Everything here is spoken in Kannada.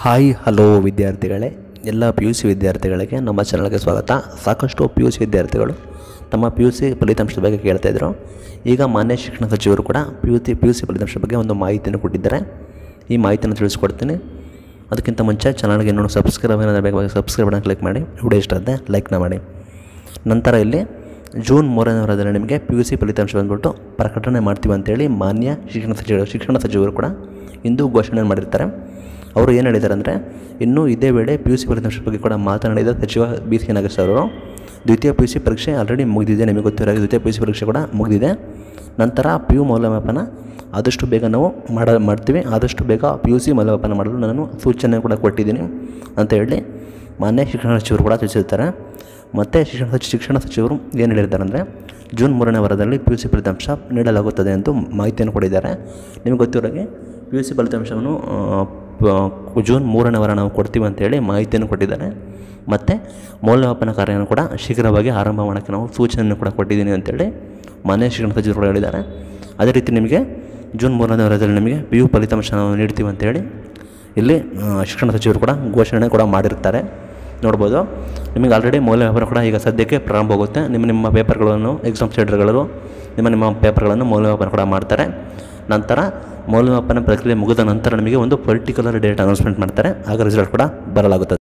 ಹಾಯ್ ಹಲೋ ವಿದ್ಯಾರ್ಥಿಗಳೇ ಎಲ್ಲ ಪಿ ಯು ಸಿ ವಿದ್ಯಾರ್ಥಿಗಳಿಗೆ ನಮ್ಮ ಚಾನಲ್ಗೆ ಸ್ವಾಗತ ಸಾಕಷ್ಟು ಪಿ ಯು ಸಿ ವಿದ್ಯಾರ್ಥಿಗಳು ತಮ್ಮ ಪಿ ಯು ಸಿ ಫಲಿತಾಂಶದ ಬಗ್ಗೆ ಕೇಳ್ತಾಯಿದ್ರು ಈಗ ಮಾನ್ಯ ಶಿಕ್ಷಣ ಸಚಿವರು ಕೂಡ P U C P U C ಫಲಿತಾಂಶದ ಬಗ್ಗೆ ಒಂದು ಮಾಹಿತಿಯನ್ನು ಕೊಟ್ಟಿದ್ದಾರೆ ಈ ಮಾಹಿತಿಯನ್ನು ತಿಳಿಸ್ಕೊಡ್ತೀನಿ ಅದಕ್ಕಿಂತ ಮುಂಚೆ ಚಾನಲ್ಗೆ ಇನ್ನೂ ಸಬ್ಸ್ಕ್ರೈಬ್ ಏನಾದರೂ ಬೇಕಾಗಿ ಸಬ್ಸ್ಕ್ರೈಬ್ ಬಟನ್ ಕ್ಲಿಕ್ ಮಾಡಿ ವಿಡಿಯೋ ಇಷ್ಟ ಆದರೆ ಲೈಕ್ನ ಮಾಡಿ ನಂತರ ಇಲ್ಲಿ ಜೂನ್ ಮೂರನೇ ವಾರದಲ್ಲಿ ನಿಮಗೆ ಪಿ ಯು ಸಿ ಫಲಿತಾಂಶ ಬಂದ್ಬಿಟ್ಟು ಪ್ರಕಟಣೆ ಮಾಡ್ತೀವಿ ಅಂತೇಳಿ ಮಾನ್ಯ ಶಿಕ್ಷಣ ಸಚಿವರು ಶಿಕ್ಷಣ ಸಚಿವರು ಕೂಡ ಇಂದು ಘೋಷಣೆ ಮಾಡಿರ್ತಾರೆ ಅವರು ಏನು ಹೇಳಿದ್ದಾರೆ ಅಂದರೆ ಇನ್ನೂ ಇದೇ ವೇಳೆ ಪಿ ಯು ಸಿ ಫಲಿತಾಂಶ ಬಗ್ಗೆ ಕೂಡ ಮಾತನಾಡಿದ ಸಚಿವ ಬಿ ಸಿ ನಾಗೇಶ್ ಅವರು ದ್ವಿತೀಯ ಪಿ ಯು ಸಿ ಪರೀಕ್ಷೆ ಆಲ್ರೆಡಿ ಮುಗಿದಿದೆ ನಿಮಗೆ ಗೊತ್ತಿರೋ ಹಾಗೆ ದ್ವಿತೀಯ ಪಿ ಯು ಸಿ ಪರೀಕ್ಷೆ ಕೂಡ ಮುಗಿದಿದೆ ನಂತರ ಪಿ ಯು ಮೌಲ್ಯಮಾಪನ ಆದಷ್ಟು ಬೇಗ ನಾವು ಮಾಡ ಮಾಡ್ತೀವಿ ಆದಷ್ಟು ಬೇಗ ಪಿ ಯು ಸಿ ಮೌಲ್ಯಮಾಪನ ಮಾಡಲು ನಾನು ಸೂಚನೆ ಕೂಡ ಕೊಟ್ಟಿದ್ದೀನಿ ಅಂತ ಹೇಳಿ ಮಾನ್ಯ ಶಿಕ್ಷಣ ಸಚಿವರು ಕೂಡ ತಿಳಿಸಿರ್ತಾರೆ ಮತ್ತು ಶಿಕ್ಷಣ ಸಚಿ ಶಿಕ್ಷಣ ಸಚಿವರು ಏನು ಹೇಳಿದ್ದಾರೆ ಅಂದರೆ ಜೂನ್ ಮೂರನೇ ವಾರದಲ್ಲಿ ಪಿ ಯು ಸಿ ಫಲಿತಾಂಶ ನೀಡಲಾಗುತ್ತದೆ ಎಂದು ಮಾಹಿತಿಯನ್ನು ಕೊಟ್ಟಿದ್ದಾರೆ ನಿಮಗೆ ಗೊತ್ತಿರೋ ಹಾಗೆ ಪಿ ಯು ಸಿ ಫಲಿತಾಂಶವನ್ನು ಆ, ಪ- ಜೂನ್ ಮೂರನೇ ವಾರ ನಾವು ಕೊಡ್ತೀವಿ ಅಂತೇಳಿ ಮಾಹಿತಿಯನ್ನು ಕೊಟ್ಟಿದ್ದಾರೆ ಮತ್ತು ಮೌಲ್ಯಮಾಪನ ಕಾರ್ಯವನ್ನು ಕೂಡ ಶೀಘ್ರವಾಗಿ ಆರಂಭ ಮಾಡೋಕ್ಕೆ ನಾವು ಸೂಚನೆಯನ್ನು ಕೂಡ ಕೊಟ್ಟಿದ್ದೀನಿ ಅಂತೇಳಿ ಮಾನ್ಯ ಶಿಕ್ಷಣ ಸಚಿವರು ಕೂಡ ಹೇಳಿದ್ದಾರೆ ಅದೇ ರೀತಿ ನಿಮಗೆ ಜೂನ್ ಮೂರನೇ ವಾರದಲ್ಲಿ ನಿಮಗೆ ಪಿ ಯು ಫಲಿತಾಂಶ ನಾವು ನೀಡ್ತೀವಿ ಅಂತೇಳಿ ಇಲ್ಲಿ ಆ, ಶಿಕ್ಷಣ ಸಚಿವರು ಕೂಡ ಘೋಷಣೆ ಕೂಡ ಮಾಡಿರ್ತಾರೆ ನೋಡ್ಬೋದು ನಿಮಗೆ ಆಲ್ರೆಡಿ ಮೌಲ್ಯಮಾಪನ ಕೂಡ ಈಗ ಸದ್ಯಕ್ಕೆ ಪ್ರಾರಂಭ ಆಗುತ್ತೆ ನಿಮ್ಮ ನಿಮ್ಮ ಪೇಪರ್ಗಳನ್ನು ಎಕ್ಸಾಮ್ ಸೆಂಟರ್ಗಳು ನಿಮ್ಮ ನಿಮ್ಮ ಪೇಪರ್ಗಳನ್ನು ಮೌಲ್ಯಮಾಪನ ಕೂಡ ಮಾಡ್ತಾರೆ ನಂತರ ಮೌಲ್ಯಮಾಪನ ಪ್ರಕ್ರಿಯೆ ಮುಗಿದ ನಂತರ ನಿಮಗೆ ಒಂದು ಪರ್ಟಿಕ್ಯುಲರ್ ಡೇಟ್ ಅನೌನ್ಸ್ಮೆಂಟ್ ಮಾಡ್ತಾರೆ ಆಗ ರಿಸಲ್ಟ್ ಕೂಡ ಬರಲಾಗುತ್ತದೆ